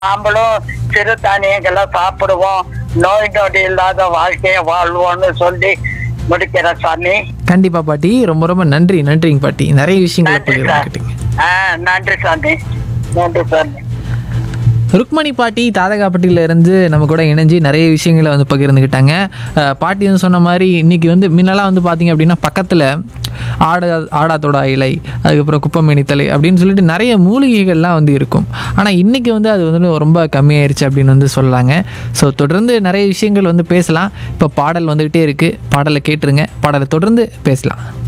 நாமளும் சிறு தானியங்களை சாப்பிடுவோம் நோய் நொடி இல்லாத வாழ்க்கையை வாழ்வோம்னு சொல்லி முடிக்கிற சாமி கண்டிப்பா பாட்டி ரொம்ப ரொம்ப நன்றி நன்றிங்க பாட்டி நிறைய விஷயங்களை நன்றி சார் பகிர்ந்துக்கிட்டீங்க ஆ நன்றி சாமி நன்றி சாமி ருக்மணி பாட்டி தாதகாப்பட்டியில இருந்து நம்ம கூட இணைஞ்சு நிறைய விஷயங்களை வந்து பகிர்ந்துக்கிட்டாங்க அஹ் பாட்டி வந்து சொன்ன மாதிரி இன்னைக்கு வந்து முன்னெல்லாம் வந்து பார்த்தீங்க அப்படின்னா பக்கத்தில் ஆடா ஆடாத்தோட இலை அதுக்கப்புறம் குப்பமேனி தலை அப்படின்னு சொல்லிட்டு நிறைய மூலிகைகள்லாம் வந்து இருக்கும் ஆனால் இன்னைக்கு வந்து அது வந்து ரொம்ப கம்மியாயிருச்சு அப்படின்னு வந்து சொல்லலாங்க ஸோ தொடர்ந்து நிறைய விஷயங்கள் வந்து பேசலாம் இப்போ பாடல் வந்துக்கிட்டே இருக்குது பாடலை கேட்டுருங்க பாடலை தொடர்ந்து பேசலாம்